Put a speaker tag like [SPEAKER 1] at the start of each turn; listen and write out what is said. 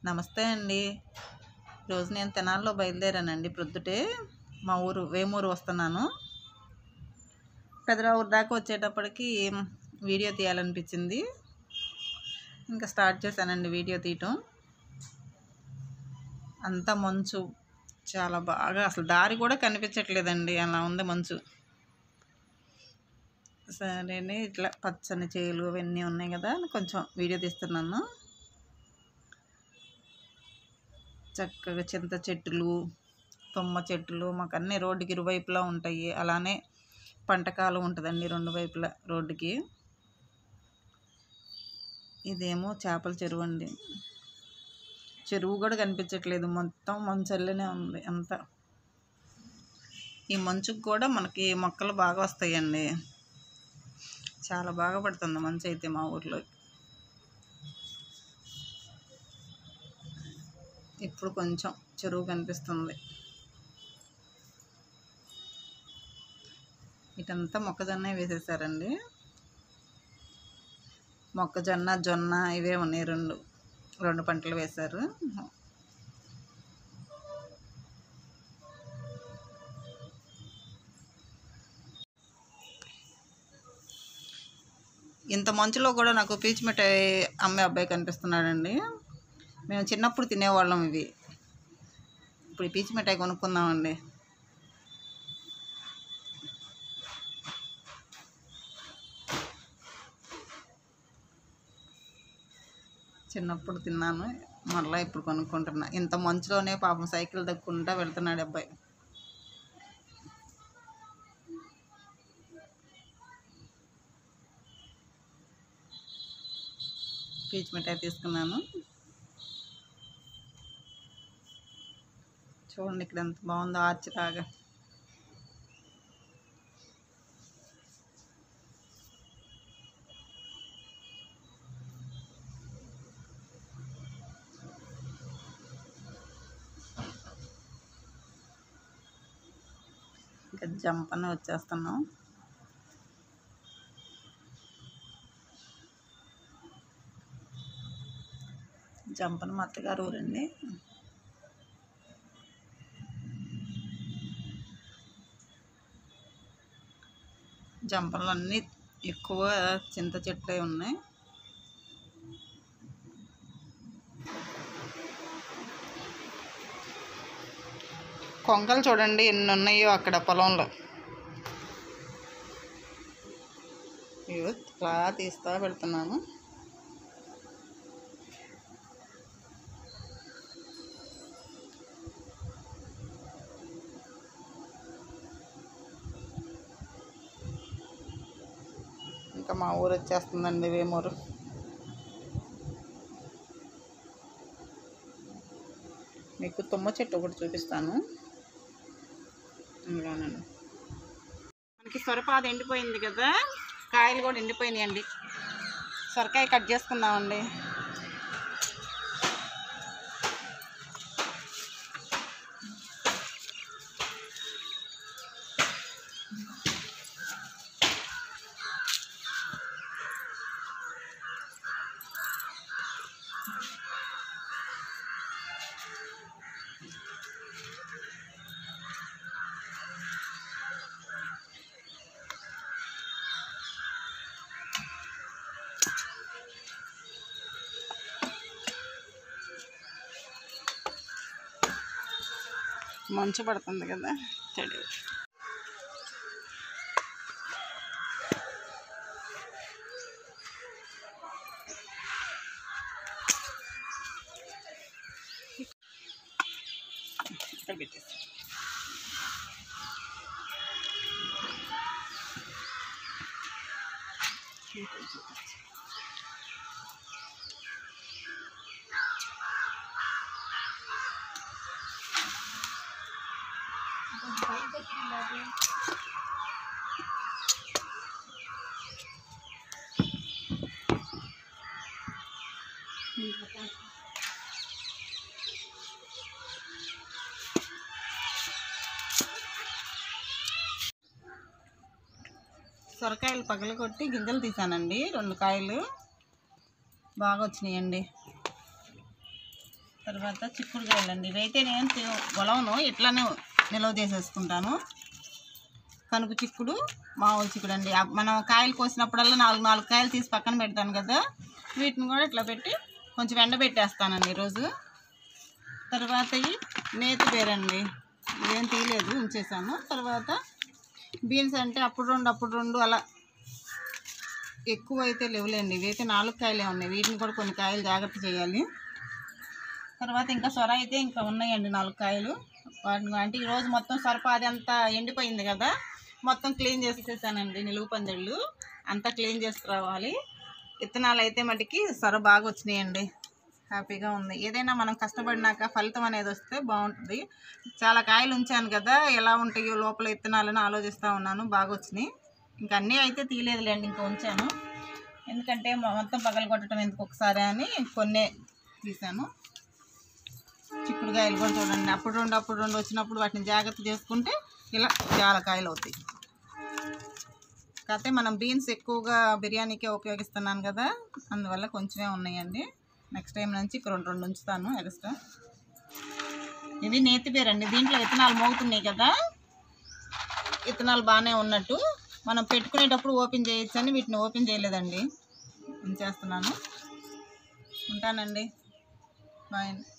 [SPEAKER 1] నమస్తే అండి ఈరోజు నేను తెనాల్లో బయలుదేరానండి ప్రొద్దుటే మా ఊరు వేమూరు వస్తున్నాను పెదరావూరు దాకా వచ్చేటప్పటికి వీడియో తీయాలనిపించింది ఇంకా స్టార్ట్ చేశానండి వీడియో తీయటం అంతా మంచు చాలా బాగా అసలు దారి కూడా కనిపించట్లేదండి అలా ఉంది మంచు సరే ఇట్లా పచ్చని చేలు అవన్నీ ఉన్నాయి కదా కొంచెం వీడియో తీస్తున్నాను చక్కగా చింత చెట్లు తుమ్మ చెట్లు మాకు అన్ని రోడ్డుకి ఇరువైపులా ఉంటాయి అలానే పంటకాలం ఉంటుందండి రెండు వైపులా రోడ్డుకి ఇదేమో చేపల చెరువు అండి చెరువు కూడా కనిపించట్లేదు మొత్తం మంచల్లనే ఉంది అంతా ఈ మంచుకు కూడా మనకి మొక్కలు బాగా వస్తాయండి చాలా బాగా పడుతుంది మంచు అయితే మా ఊర్లో ఇప్పుడు కొంచెం చెరువు కనిపిస్తుంది ఇటంతా మొక్కజొన్న వేసేసారండి మొక్కజొన్న జొన్న ఇవే ఉన్నాయి రెండు రెండు పంటలు వేశారు ఇంత మంచులో కూడా నాకు పీచు మిఠాయి అమ్మే అబ్బాయి కనిపిస్తున్నాడండి మేము చిన్నప్పుడు తినేవాళ్ళం ఇవి ఇప్పుడు ఈ పీచు మిఠాయి కొనుక్కుందామండి చిన్నప్పుడు తిన్నాను మళ్ళీ ఇప్పుడు కొనుక్కుంటున్నా ఇంత మంచులోనే పాపం సైకిల్ దక్కుంటా వెళ్తున్నాడు అబ్బాయి పీచు మిఠాయి తీసుకున్నాను చూడండి ఇక్కడ ఎంత బాగుందో ఆర్చి లాగా ఇంకా జంపని వచ్చేస్తున్నాం జంపన మా అత్తగారు ఊరండి జంపనలు అన్నీ ఎక్కువ చింత చెట్లే ఉన్నాయి కొంగలు చూడండి ఎన్ని ఉన్నాయో అక్కడ పొలంలో ఇవి ఇలా తీస్తా పెడుతున్నాను ఇంకా మా ఊరు వచ్చేస్తుందండి వేమూరు మీకు తుమ్మ చెట్టు ఒకటి చూపిస్తాను ఇందులోనండి మనకి సొరపాద ఎండిపోయింది కదా కాయలు కూడా ఎండిపోయినాయి అండి సొరకాయ కట్ చేసుకుందామండి మంచు పడుతుంది కదా చెడు ఇక్కడ పెట్టేసి సొరకాయలు పగలగొట్టి గింజలు తీసానండి రెండు కాయలు బాగా వచ్చినాయండి తర్వాత చిక్కుడుకాయలండి ఇవైతే నేను తి- గొలవను ఇట్లానే నిల్వ చేసేసుకుంటాను కనుక చిక్కుడు మామూలు చిక్కుడు అండి ఆ- మనం కాయలు కోసినప్పుడల్లా నాలుగు నాలుగు కాయలు తీసి పక్కన పెడతాను కదా వీటిని కూడా ఇట్లా పెట్టి కొంచెం ఎండబెట్టేస్తానండి ఈరోజు తర్వాత ఈ నేతి బేరండి ఇదేం తీయలేదు ఉంచేసాను తర్వాత బీన్స్ అంటే అప్పుడు రెండు అప్పుడు రెండు అలా ఎక్కువ అయితే లేవులేండి ఇవైతే నాలుగు కాయలే ఉన్నాయి వీటిని కూడా కొన్ని కాయలు జాగ్రత్త చేయాలి తర్వాత ఇంకా సొర అయితే ఇంకా ఉన్నాయండి నాలుగు కాయలు వాటిని అంటే ఈరోజు మొత్తం సొరప అది అంతా ఎండిపోయింది కదా మొత్తం క్లీన్ చేసేసానండి నిలువు పందిళ్ళు అంతా క్లీన్ చేసుకురావాలి విత్తనాలు అయితే మటుకి సొర బాగా వచ్చినాయండి హ్యాపీగా ఉంది ఏదైనా మనం కష్టపడినాక ఫలితం అనేది వస్తే బాగుంటుంది చాలా కాయలు ఉంచాను కదా ఎలా ఉంటాయో లోపల విత్తనాలని ఆలోచిస్తూ ఉన్నాను బాగా వచ్చినాయి ఇంకా అన్నీ అయితే తీయలేదులేండి ఇంకా ఉంచాను ఎందుకంటే మొ- మొత్తం పగలు కొట్టడం ఎందుకు ఒకసారి అని కొన్నే తీసాను చిక్కుడుకాయలు కూడా చూడండి అప్పుడు రెండు అప్పుడు రెండు వచ్చినప్పుడు వాటిని జాగ్రత్త చేసుకుంటే ఇలా చాలా కాయలు అవుతాయి కాకపోతే మనం బీన్స్ ఎక్కువగా బిర్యానీకే ఉపయోగిస్తున్నాను కదా అందువల్ల కొంచెమే ఉన్నాయండి నెక్స్ట్ టైం నుంచి ఇక్కడ రెండు రెండు ఉంచుతాను ఎక్స్ట్రా ఇది నేతి బీర అండి దీంట్లో విత్తనాలు మోగుతున్నాయి కదా విత్తనాలు బాగానే ఉన్నట్టు మనం పెట్టుకునేటప్పుడు ఓపెన్ చేయొచ్చు అని వీటిని ఓపెన్ చేయలేదండి ఉంచేస్తున్నాను ఉంటానండి బాయ్ అండి